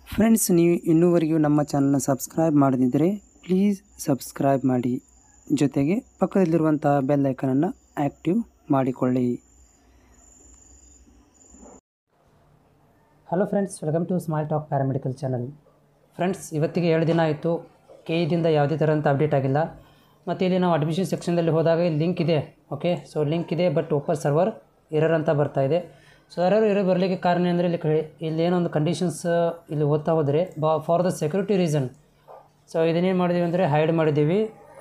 friends ನೀವು ಇನ್ನೂವರೆಗೂ ನಮ್ಮ ಚಾನಲ್ನ ಸಬ್ಸ್ಕ್ರೈಬ್ ಮಾಡದಿದ್ದರೆ ಪ್ಲೀಸ್ ಸಬ್ಸ್ಕ್ರೈಬ್ ಮಾಡಿ ಜೊತೆಗೆ ಪಕ್ಕದಲ್ಲಿರುವಂಥ ಬೆಲ್ ಐಕನನ್ನು ಆ್ಯಕ್ಟಿವ್ ಮಾಡಿಕೊಳ್ಳಿ hello friends welcome to small talk paramedical channel friends ಇವತ್ತಿಗೆ ಏಳು ದಿನ ಆಯಿತು ಕೆ ಇದಿಂದ ಯಾವುದೇ ಥರಂಥ ಅಪ್ಡೇಟ್ ಆಗಿಲ್ಲ ಮತ್ತು ಇಲ್ಲಿ ನಾವು ಅಡ್ಮಿಷನ್ ಸೆಕ್ಷನ್ದಲ್ಲಿ ಹೋದಾಗ ಇಲ್ಲಿ ಲಿಂಕ್ ಇದೆ ಓಕೆ ಸೊ ಲಿಂಕ್ ಇದೆ ಬಟ್ ಓಪನ್ ಸರ್ವರ್ ಎರರ್ ಅಂತ ಬರ್ತಾ ಇದೆ ಸೊ ಎರರ್ ಎರರ್ ಬರಲಿಕ್ಕೆ ಕಾರಣ ಅಂದರೆ ಇಲ್ಲಿ ಕಡೆ ಇಲ್ಲಿ ಏನೋ ಒಂದು ಕಂಡೀಷನ್ಸ್ ಇಲ್ಲಿ ಓದ್ತಾ ಹೋದರೆ ಬಾ for the security reason so ಇದನ್ನೇನು ಮಾಡಿದ್ದೀವಿ ಅಂದರೆ ಹೈಡ್ ಮಾಡಿದ್ದೀವಿ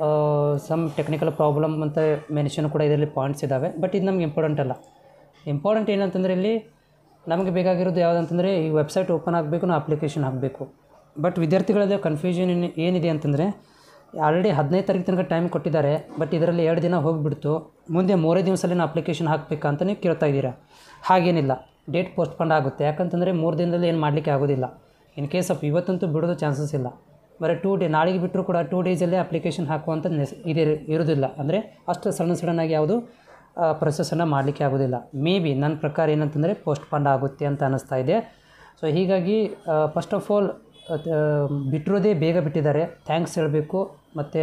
ಸಮ್ ಟೆಕ್ನಿಕಲ್ ಪ್ರಾಬ್ಲಮ್ ಅಂತ ಮೆನ್ಷನ್ ಕೂಡ ಇದರಲ್ಲಿ ಪಾಯಿಂಟ್ಸ್ ಇದ್ದಾವೆ ಬಟ್ ಇದು ನಮ್ಗೆ ಇಂಪಾರ್ಟೆಂಟ್ ಅಲ್ಲ ಇಂಪಾರ್ಟೆಂಟ್ ಏನಂತಂದರೆ ಇಲ್ಲಿ ನಮಗೆ ಬೇಕಾಗಿರೋದು ಯಾವುದಂತಂದರೆ ಈ ವೆಬ್ಸೈಟ್ ಓಪನ್ ಆಗಬೇಕು ನಾವು ಅಪ್ಲಿಕೇಶನ್ ಹಾಕಬೇಕು ಬಟ್ ವಿದ್ಯಾರ್ಥಿಗಳಲ್ಲಿ ಕನ್ಫ್ಯೂಷನ್ ಏನಿದೆ ಅಂತಂದರೆ ಆಲ್ರೆಡಿ ಹದಿನೈದು ತಾರೀಕು ತನಕ ಟೈಮ್ ಕೊಟ್ಟಿದ್ದಾರೆ ಬಟ್ ಇದರಲ್ಲಿ ಎರಡು ದಿನ ಹೋಗಿಬಿಡ್ತು ಮುಂದೆ ಮೂರೇ ದಿವಸದಲ್ಲಿ ನಾವು ಅಪ್ಲಿಕೇಶನ್ ಹಾಕಬೇಕಾ ಅಂತ ನೀವು ಕೇಳ್ತಾ ಇದ್ದೀರಾ ಹಾಗೇನಿಲ್ಲ ಡೇಟ್ ಪೋಸ್ಟ್ಪಂಡ್ ಆಗುತ್ತೆ ಯಾಕಂತಂದರೆ ಮೂರು ದಿನದಲ್ಲಿ ಏನು ಮಾಡಲಿಕ್ಕೆ ಆಗೋದಿಲ್ಲ ಇನ್ ಕೇಸ್ ಆಫ್ ಇವತ್ತಂತೂ ಬಿಡೋದು ಚಾನ್ಸಸ್ ಇಲ್ಲ ಬರೀ ಟೂ ಡೇ ನಾಳೆಗೆ ಬಿಟ್ಟರು ಕೂಡ ಟೂ ಡೇಸಲ್ಲೇ ಅಪ್ಲಿಕೇಶನ್ ಹಾಕುವಂಥ ನೆಸ್ ಇದೆ ಇರೋದಿಲ್ಲ ಅಂದರೆ ಅಷ್ಟು ಸಡನ್ ಸಡನ್ನಾಗಿ ಯಾವುದು ಪ್ರೊಸೆಸನ್ನು ಮಾಡಲಿಕ್ಕೆ ಆಗೋದಿಲ್ಲ ಮೇ ಬಿ ನನ್ನ ಪ್ರಕಾರ ಏನಂತಂದರೆ ಪೋಸ್ಟ್ಪಂಡ್ ಆಗುತ್ತೆ ಅಂತ ಅನ್ನಿಸ್ತಾ ಇದೆ ಸೊ ಹೀಗಾಗಿ ಫಸ್ಟ್ ಆಫ್ ಆಲ್ ಬಿಟ್ಟಿರೋದೇ ಬೇಗ ಬಿಟ್ಟಿದ್ದಾರೆ ಥ್ಯಾಂಕ್ಸ್ ಹೇಳಬೇಕು ಮತ್ತು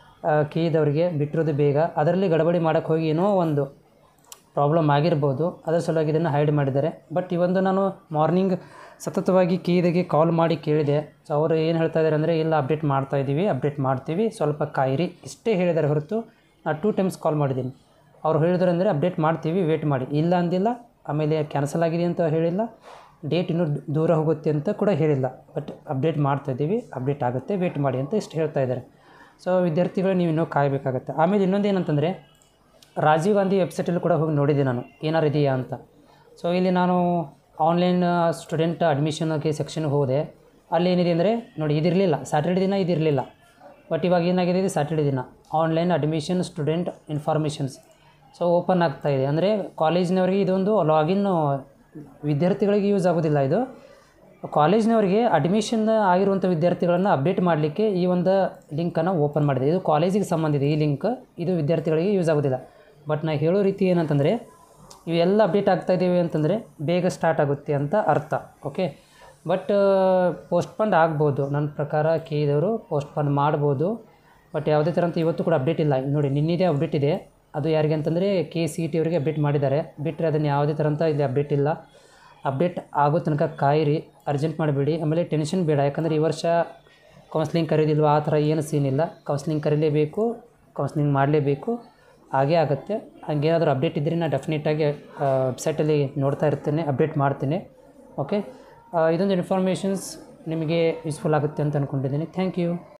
ಕೀದವರಿಗೆ ಬಿಟ್ಟಿರೋದೇ ಬೇಗ ಅದರಲ್ಲಿ ಗಡಬಡಿ ಮಾಡೋಕ್ಕೆ ಹೋಗಿ ಏನೋ ಒಂದು ಪ್ರಾಬ್ಲಮ್ ಆಗಿರ್ಬೋದು ಅದರ ಸಲುವಾಗಿ ಇದನ್ನು ಹೈಡ್ ಮಾಡಿದ್ದಾರೆ ಬಟ್ ಈ ಒಂದು ನಾನು ಮಾರ್ನಿಂಗ್ ಸತತವಾಗಿ ಕೀದಿಗೆ ಕಾಲ್ ಮಾಡಿ ಕೇಳಿದೆ ಸೊ ಅವರು ಏನು ಹೇಳ್ತಾ ಇದ್ದಾರೆ ಅಂದರೆ ಇಲ್ಲ ಅಪ್ಡೇಟ್ ಮಾಡ್ತಾ ಇದ್ದೀವಿ ಅಪ್ಡೇಟ್ ಮಾಡ್ತೀವಿ ಸ್ವಲ್ಪ ಕಾಯಿರಿ ಇಷ್ಟೇ ಹೇಳಿದ್ದಾರೆ ಹೊರತು ನಾನು ಟೂ ಟೈಮ್ಸ್ ಕಾಲ್ ಮಾಡಿದ್ದೀನಿ ಅವ್ರು ಹೇಳಿದ್ರು ಅಂದರೆ ಅಪ್ಡೇಟ್ ಮಾಡ್ತೀವಿ ವೇಟ್ ಮಾಡಿ ಇಲ್ಲ ಅಂದಿಲ್ಲ ಆಮೇಲೆ ಕ್ಯಾನ್ಸಲ್ ಆಗಿದೆ ಅಂತ ಹೇಳಿಲ್ಲ ಡೇಟ್ ಇನ್ನೂ ದೂರ ಹೋಗುತ್ತೆ ಅಂತ ಕೂಡ ಹೇಳಿಲ್ಲ ಬಟ್ ಅಪ್ಡೇಟ್ ಮಾಡ್ತಾ ಇದ್ದೀವಿ ಅಪ್ಡೇಟ್ ಆಗುತ್ತೆ ವೇಟ್ ಮಾಡಿ ಅಂತ ಇಷ್ಟು ಹೇಳ್ತಾ ಇದ್ದಾರೆ ಸೊ ವಿದ್ಯಾರ್ಥಿಗಳು ನೀವು ಇನ್ನೂ ಕಾಯಬೇಕಾಗತ್ತೆ ಆಮೇಲೆ ಇನ್ನೊಂದು ಏನಂತಂದರೆ ರಾಜೀವ್ ಗಾಂಧಿ ವೆಬ್ಸೈಟಲ್ಲಿ ಕೂಡ ಹೋಗಿ ನೋಡಿದ್ದೆ ನಾನು ಏನಾರು ಇದೆಯಾ ಅಂತ ಸೊ ಇಲ್ಲಿ ನಾನು ಆನ್ಲೈನ್ ಸ್ಟೂಡೆಂಟ್ ಅಡ್ಮಿಷನ್ಗೆ ಸೆಕ್ಷನ್ಗೆ ಹೋದೆ ಅಲ್ಲಿ ಏನಿದೆ ಅಂದರೆ ನೋಡಿ ಇದಿರಲಿಲ್ಲ ಸ್ಯಾಟರ್ಡೆ ದಿನ ಇದಿರಲಿಲ್ಲ ಬಟ್ ಇವಾಗ ಏನಾಗಿದೆ ಇದು ಸ್ಯಾಟರ್ಡೆ ದಿನ online admission student informations so open ಆಗ್ತಾ ಇದೆ ಅಂದರೆ ಕಾಲೇಜಿನವರಿಗೆ ಇದೊಂದು ಲಾಗಿನ್ ವಿದ್ಯಾರ್ಥಿಗಳಿಗೆ ಯೂಸ್ ಆಗೋದಿಲ್ಲ ಇದು ಕಾಲೇಜಿನವರಿಗೆ ಅಡ್ಮಿಷನ್ ಆಗಿರುವಂಥ ವಿದ್ಯಾರ್ಥಿಗಳನ್ನು ಅಪ್ಡೇಟ್ ಮಾಡಲಿಕ್ಕೆ ಈ ಒಂದು ಲಿಂಕನ್ನು ಓಪನ್ ಮಾಡಿದೆ ಇದು ಕಾಲೇಜಿಗೆ ಸಂಬಂಧ ಇದೆ ಈ ಲಿಂಕ್ ಇದು ವಿದ್ಯಾರ್ಥಿಗಳಿಗೆ ಯೂಸ್ ಆಗೋದಿಲ್ಲ ಬಟ್ ನಾ ಹೇಳೋ ರೀತಿ ಏನಂತಂದರೆ ಇವೆಲ್ಲ ಅಪ್ಡೇಟ್ ಆಗ್ತಾ ಇದ್ದೀವಿ ಅಂತಂದರೆ ಬೇಗ ಸ್ಟಾರ್ಟ್ ಆಗುತ್ತೆ ಅಂತ ಅರ್ಥ ಓಕೆ ಬಟ್ ಪೋಸ್ಟ್ಪಂಡ್ ಆಗ್ಬೋದು ನನ್ನ ಪ್ರಕಾರ ಕೇಳಿದವರು ಪೋಸ್ಟ್ಪಂಡ್ ಮಾಡ್ಬೋದು ಬಟ್ ಯಾವುದೇ ಥರ ಅಂತ ಇವತ್ತು ಕೂಡ ಅಪ್ಡೇಟ್ ಇಲ್ಲ ನೋಡಿ ನಿನ್ನಿದೆ ಅಪ್ಡೇಟ್ ಇದೆ ಅದು ಯಾರಿಗೆ ಅಂತಂದರೆ ಕೆ ಸಿ ಟಿ ಅವರಿಗೆ ಅಪ್ಡೇಟ್ ಮಾಡಿದ್ದಾರೆ ಬಿಟ್ಟರೆ ಅದನ್ನು ಯಾವುದೇ ಥರ ಅಂತ ಇಲ್ಲಿ ಅಪ್ಡೇಟ್ ಇಲ್ಲ ಅಪ್ಡೇಟ್ ಆಗೋ ತನಕ ಕಾಯಿರಿ ಅರ್ಜೆಂಟ್ ಮಾಡಿಬಿಡಿ ಆಮೇಲೆ ಟೆನ್ಷನ್ ಬೇಡ ಯಾಕಂದರೆ ಈ ವರ್ಷ ಕೌನ್ಸ್ಲಿಂಗ್ ಕರೀದಿಲ್ವ ಆ ಥರ ಏನು ಸೀನ್ ಇಲ್ಲ ಕೌನ್ಸ್ಲಿಂಗ್ ಕರೀಲೇಬೇಕು ಕೌನ್ಸ್ಲಿಂಗ್ ಮಾಡಲೇಬೇಕು ಹಾಗೇ ಆಗುತ್ತೆ ಹಾಗೇನಾದರೂ ಅಪ್ಡೇಟ್ ಇದ್ದರೆ ನಾನು ಡೆಫಿನೆಟಾಗಿ ವೆಬ್ಸೈಟಲ್ಲಿ ನೋಡ್ತಾ ಇರ್ತೇನೆ ಅಪ್ಡೇಟ್ ಮಾಡ್ತೇನೆ ಓಕೆ ಇದೊಂದು ಇನ್ಫಾರ್ಮೇಷನ್ಸ್ ನಿಮಗೆ ಯೂಸ್ಫುಲ್ ಆಗುತ್ತೆ ಅಂತ ಅಂದ್ಕೊಂಡಿದ್ದೀನಿ ಥ್ಯಾಂಕ್ ಯು